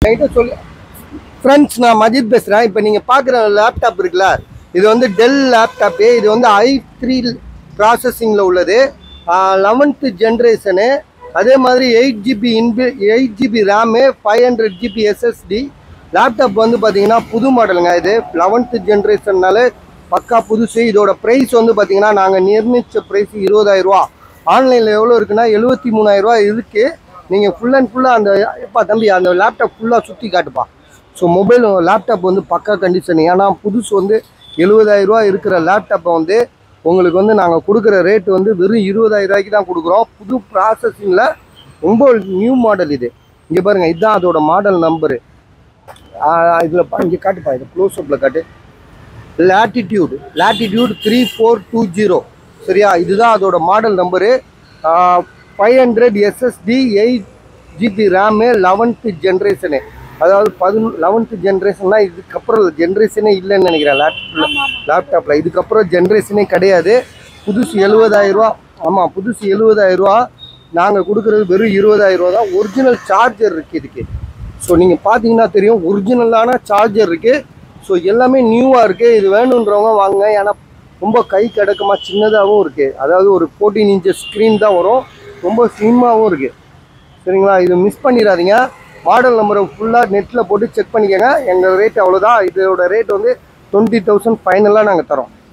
என்கிட்ட சொல்லி ஃப்ரெண்ட்ஸ் நான் மஜித் பேசுகிறேன் இப்போ நீங்கள் பார்க்குற லேப்டாப் இருக்குல்ல இது வந்து டெல் லேப்டாப்பு இது வந்து ஐ த்ரீ ப்ராசஸிங்கில் உள்ளது லெவன்த்து ஜென்ரேஷனு அதே மாதிரி எயிட் ஜிபி இன்பி eight GB RAM five hundred GB SSD laptop வந்து பார்த்தீங்கன்னா புது மாடலுங்க இது லெவன்த்து ஜென்ரேஷன்னால பக்கா புதுசு இதோட ப்ரைஸ் வந்து பார்த்தீங்கன்னா நாங்கள் நிர்ணயிச்ச ப்ரைஸ் இருபதாயிரரூவா ஆன்லைனில் எவ்வளோ இருக்குன்னா எழுபத்தி மூணாயிரரூவா இருக்குது நீங்கள் ஃபுல் அண்ட் ஃபுல்லாக அந்த எப்பா தம்பி அந்த லேப்டாப் ஃபுல்லாக சுற்றி காட்டுப்பா ஸோ மொபைல் லேப்டாப் வந்து பக்கா கண்டிஷன் ஏன்னா புதுசு வந்து 70000 ரூபா இருக்கிற லேப்டாப்பை வந்து உங்களுக்கு வந்து நாங்கள் கொடுக்குற ரேட் வந்து வெறும் 20000 ரூபாய்க்கு தான் கொடுக்குறோம் புது ப்ராசஸிங்கில் ரொம்ப நியூ மாடல் இது இங்கே பாருங்கள் இதுதான் அதோட மாடல் நம்பரு இதில் இங்கே காட்டுப்பா இது க்ளோஸ்அப்பில் காட்டு latitude latitude three four two zero சரியா இதுதான் அதோட model number five hundred SSD eight GB RAM eleventh generation அதாவது பதினொ லெவன்த்து ஜென்ரேஷன்னா இதுக்கப்புறம் ஜென்ரேஷனே இல்லைன்னு நினைக்கிறேன் லேப்டாப்பில் லேப்டாப்பில் இதுக்கப்புறம் ஜென்ரேஷனே கிடையாது புதுசு 70000 ரூபா ஆமாம் புதுசு 70000 ரூபா நாங்கள் கொடுக்குறது வெறும் 20000 ரூபா தான் ஒரிஜினல் சார்ஜர் இருக்குது இதுக்கு ஸோ நீங்கள் பார்த்தீங்கன்னா தெரியும் ஒரிஜினலான சார்ஜர் இருக்குது ஸோ எல்லாமே நியூவாக இருக்குது இது வேணுன்றவங்க வாங்க ஏன்னா ரொம்ப கை கிடக்கமாக சின்னதாகவும் இருக்குது அதாவது ஒரு ஃபோர்டீன் இன்ச்சஸ் ஸ்க்ரீன் தான் வரும் ரொம்ப ஸ்லிம்மாகவும் இருக்குது சரிங்களா இது மிஸ் பண்ணிடாதீங்க மாடல் நம்பரை ஃபுல்லாக நெட்டில் போட்டு செக் பண்ணிக்கோங்க எங்கள் ரேட் அவ்வளோதான் இதோட ரேட் வந்து டுவெண்ட்டி தௌசண்ட் ஃபைனலாக நாங்கள் தரோம்